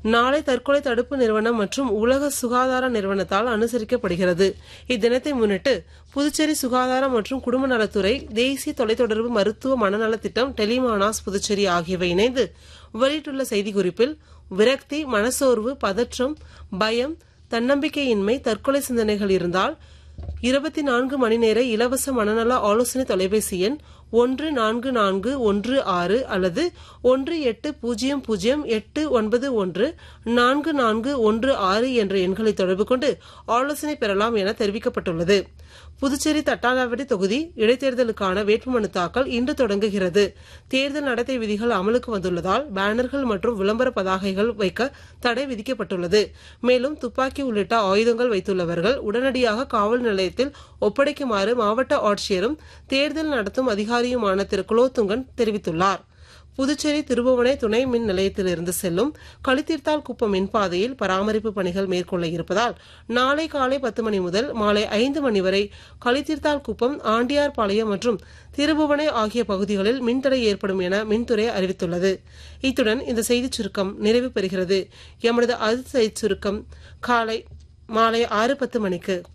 நாளை தற்கொலை தடுப்பு நிறுவனம் மற்றும் உலக சுகாதார நிறுவனத்தால் அனுசரிக்கப்படுகிறது இத்தினத்தை முன்னிட்டு புதுச்சேரி சுகாதாரம் மற்றும் குடும்ப நலத்துறை தேசிய தொலைத்தொடர்பு மருத்துவ மனநல திட்டம் டெலிமானாஸ் புதுச்சேரி ஆகியவை இணைந்து வெளியிட்டுள்ள செய்திக்குறிப்பில் விரக்தி மனசோர்வு பதற்றம் பயம் தன்னம்பிக்கையின்மை தற்கொலை சிந்தனைகள் இருந்தால் இருபத்தி நான்கு மணி நேர இலவச மனநல ஆலோசனை தொலைபேசி எண் ஒன்று நான்கு நான்கு ஒன்று ஆறு அல்லது ஒன்று எட்டு பூஜ்ஜியம் பூஜ்ஜியம் எட்டு ஒன்பது ஒன்று நான்கு நான்கு ஒன்று ஆறு என்ற எண்களை தொடர்பு கொண்டு ஆலோசனை பெறலாம் என தெரிவிக்கப்பட்டுள்ளது புதுச்சேரி தட்டாலாவடி தொகுதி இடைத்தேர்தலுக்கான வேட்புமனு தாக்கல் இன்று தொடங்குகிறது தேர்தல் நடத்தை விதிகள் அமலுக்கு வந்துள்ளதால் பேனர்கள் மற்றும் விளம்பர பதாகைகள் வைக்க தடை விதிக்கப்பட்டுள்ளது மேலும் துப்பாக்கி உள்ளிட்ட ஆயுதங்கள் வைத்துள்ளவர்கள் உடனடியாக காவல் நிலையத்தில் ஒப்படைக்குமாறு மாவட்ட ஆட்சியரும் தேர்தல் நடத்தும் அதிகாரியுமான திரு குலோத்துங்கன் தெரிவித்துள்ளார் புதுச்சேரி திருபுவனை துணை மின் நிலையத்திலிருந்து செல்லும் களித்தீர்த்தால் குப்பம் மின்பாதையில் பராமரிப்பு பணிகள் மேற்கொள்ள இருப்பதால் நாளை காலை பத்து மணி முதல் மாலை ஐந்து மணி வரை களித்தீர்த்தால் குப்பம் ஆண்டியார்பாளையம் மற்றும் திருபுவனை ஆகிய பகுதிகளில் மின்தடை ஏற்படும் என மின்துறை அறிவித்துள்ளது இத்துடன் இந்த செய்திச் சுருக்கம் நிறைவு பெறுகிறது எமது அடுத்த செய்திச் சுருக்கம் காலை மாலை ஆறு பத்து மணிக்கு